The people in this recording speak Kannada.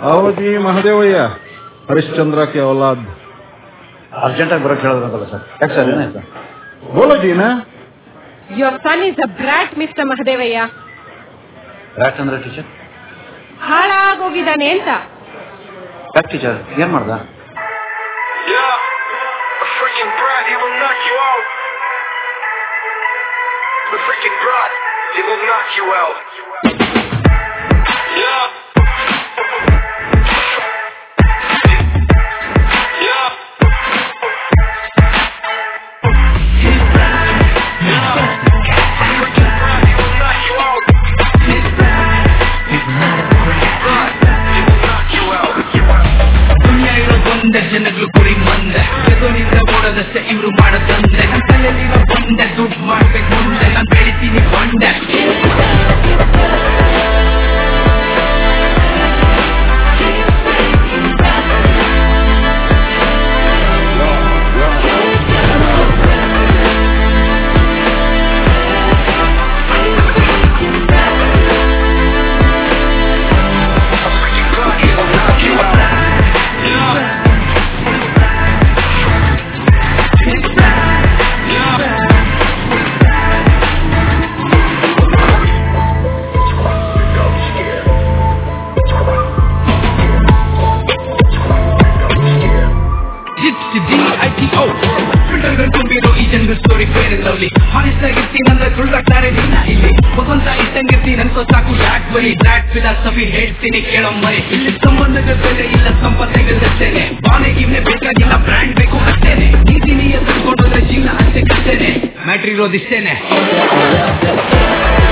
आओ जी महादेवಯ್ಯ ಹರಿಶ್ಚಂದ್ರ के औलाद ಅರ್ಜೆಂಟಾಗಿ ಬರೋಕ್ಕೆ ಹೇಳಿದ್ರಂತಲ್ಲ ಸರ್ ಯಾಕೆ ಸರ್ ಏನಾಯ್ತು बोलो जी ना Your son is a brat, Mr. Mahadevaya. ಯಾಕಂದ್ರೆ ಟೀಚರ್ ಹಾಳಾಗೋಗಿದ್ದಾನೆ ಅಂತ ಯಾಕೆ ಟೀಚರ್ ಏನ್ ಮಾಡ್ದ Yeah, a freaking brat, he will knock you out. The freaking brat, he will knock you out. Yeah. Yeah. Freaking brat, he will knock you out. Brat, he will knock you out. ದುನಿಯಾ ಇರೋದೊಂದೆ ಜನಗಳು ಕುರಿ ಮಂದೆ ಎದುರಿನಿಂದ ಓಡೋದಷ್ಟೇ ಇವ್ರು ಮಾಡೋದಂದೆ ನನ್ನ ತಲೆಯಲ್ಲಿರೋ ಬಂಡೆ ದುಡ್ಡು ಮಾಡ್ಬೇಕು ಮುಂದೆ ನಾನು ಬೆಳಿತೀನಿ ಬಂಡೆ Freaking brat, he will knock you out. Yeah. Gypsy D I T O ಫಿಲ್ಟರ್ಗಳು ತುಂಬಿರೋ ಈ ಜನಗಳ ಸ್ಟೋರಿ ಫೇರ್ ಲವ್ಲಿ ಹಾನೆಸ್ಟ್ ಆಗಿರ್ತೀನಿ ಅಂದ್ರೆ ಸುಳ್ಳಾಗ್ತಾರೆ ನಿನ್ನ ಇಲ್ಲಿ ಭಗವಂತ ಇಟ್ಟಂಗಿರ್ತೀನಿ ಅನ್ಸೋ ಸಾಕು ಯಾಕೆ ಬರೀ ಬ್ಲಾಕ್ ಫಿಲಾಸಫಿ ಹೇಳ್ತೀನಿ ಕೇಳೋ ಮರಿ ಇಲ್ಲಿ ಸಂಬಂಧಗಳ ಬೆಲೆ ಇಲ್ಲ ಸಂಪತ್ತುಗಳಷ್ಟೇನೆ ಬಾನೆ ಗಿವ್ನೆ ಬೇಕಾಗಿಲ್ಲ ಬ್ರ್ಯಾಂಡ್ ಬೇಕು ಅಷ್ಟೇನೆ ನೀತಿ ನೀಯ ತಂದ್ಕೊಂಡೋದ್ರೆ ಜೀವನ ಅಷ್ಟೇ ಕಷ್ಟೇನೆ ಮ್ಯಾಟ್ರ್ ಇರೋದಿಷ್ಟೇನೆ